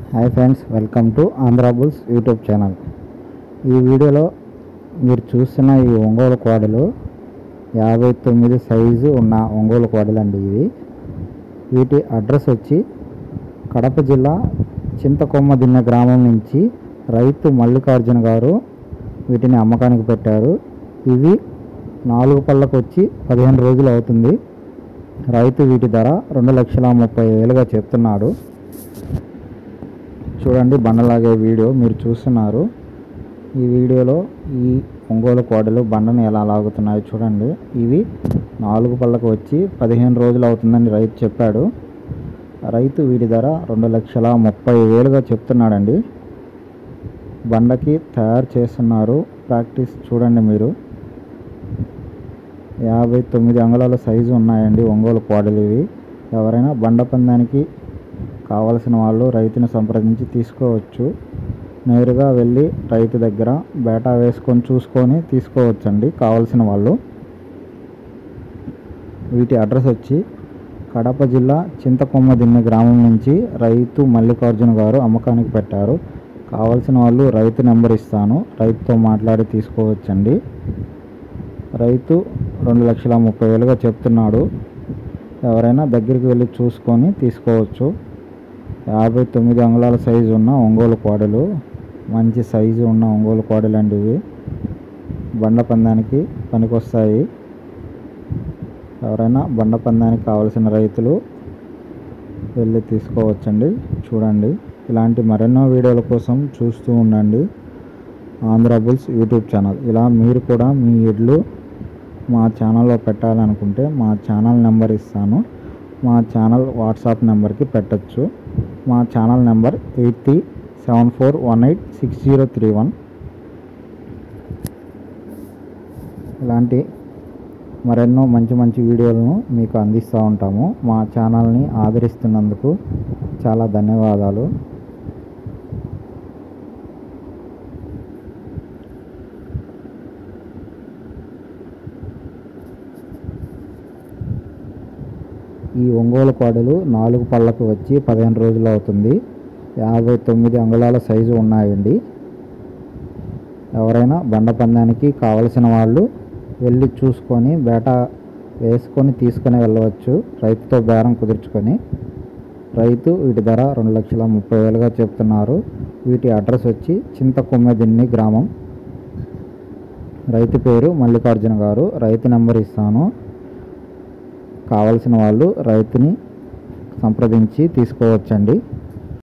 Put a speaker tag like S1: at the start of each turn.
S1: hi friends welcome to Andhra Bulls YouTube channel ఈ వీడియోలో మీరు చూస్తున్న ఈ ఒంగోలు కోడలు యాభై తొమ్మిది సైజు ఉన్న ఒంగోలు కోడలు అండి ఇవి వీటి అడ్రస్ వచ్చి కడప జిల్లా చింతకొమ్మ దిన్నె గ్రామం నుంచి రైతు మల్లికార్జున గారు వీటిని అమ్మకానికి పెట్టారు ఇవి నాలుగు పళ్ళకు వచ్చి పదిహేను రోజులు అవుతుంది రైతు వీటి ధర రెండు లక్షల ముప్పై వేలుగా చెప్తున్నాడు చూడండి బండలాగే వీడియో మీరు చూస్తున్నారు ఈ వీడియోలో ఈ ఒంగోలు కోడలు బండను ఎలా లాగుతున్నాయో చూడండి ఇవి నాలుగు పళ్ళకు వచ్చి పదిహేను రోజులు అవుతుందని రైతు చెప్పాడు రైతు వీటి ధర రెండు లక్షల ముప్పై వేలుగా చెప్తున్నాడండి బండకి తయారు చేస్తున్నారు ప్రాక్టీస్ చూడండి మీరు యాభై తొమ్మిది అంగుళాల సైజు ఉన్నాయండి ఒంగోలు కోడలు ఇవి ఎవరైనా బండ పందానికి కావలసిన వాళ్ళు రైతుని సంప్రదించి తీసుకోవచ్చు నేరుగా వెళ్ళి రైతు దగ్గర బేటా వేసుకొని చూసుకొని తీసుకోవచ్చండి కావలసిన వాళ్ళు వీటి అడ్రస్ వచ్చి కడప జిల్లా చింతకొమ్మ దిన్నె గ్రామం నుంచి రైతు మల్లికార్జున గారు అమ్మకానికి పెట్టారు కావలసిన వాళ్ళు రైతు నెంబర్ ఇస్తాను రైతుతో మాట్లాడి తీసుకోవచ్చండి రైతు రెండు లక్షల ముప్పై వేలుగా చెప్తున్నాడు ఎవరైనా దగ్గరికి వెళ్ళి చూసుకొని తీసుకోవచ్చు యాభై తొమ్మిది అంగుళాల సైజు ఉన్న ఒంగోలు కోడలు మంచి సైజు ఉన్న ఒంగోలు కోడలు అండి ఇవి బండ పందానికి పనికొస్తాయి ఎవరైనా బండ పందానికి కావలసిన రైతులు వెళ్ళి తీసుకోవచ్చండి చూడండి ఇలాంటి మరెన్నో వీడియోల కోసం చూస్తూ ఉండండి ఆంధ్ర బుల్స్ యూట్యూబ్ ఛానల్ ఇలా మీరు కూడా మీ ఎడ్లు మా ఛానల్లో పెట్టాలనుకుంటే మా ఛానల్ నెంబర్ ఇస్తాను మా ఛానల్ వాట్సాప్ నెంబర్కి పెట్టచ్చు మా channel number eight three seven four one eight six zero three one ఇలాంటి మరెన్నో మంచి మంచి వీడియోలను మీకు అందిస్తూ ఉంటాము మా ఛానల్ని ఆదరిస్తున్నందుకు చాలా ధన్యవాదాలు ఈ ఒంగోలు కోడలు నాలుగు పళ్ళకు వచ్చి పదిహేను రోజులు అవుతుంది యాభై తొమ్మిది అంగుళాల సైజు ఉన్నాయండి ఎవరైనా బండ పందానికి కావలసిన వాళ్ళు వెళ్ళి చూసుకొని బేట వేసుకొని తీసుకొని వెళ్ళవచ్చు రైతుతో బేరం కుదుర్చుకొని రైతు వీటి ధర రెండు లక్షల ముప్పై వేలుగా చెప్తున్నారు వీటి అడ్రస్ వచ్చి చింతకొమ్మెదిన్ని గ్రామం రైతు పేరు మల్లికార్జున గారు రైతు నెంబర్ ఇస్తాను కావలసిన వాళ్ళు రైతుని సంప్రదించి తీసుకోవచ్చండి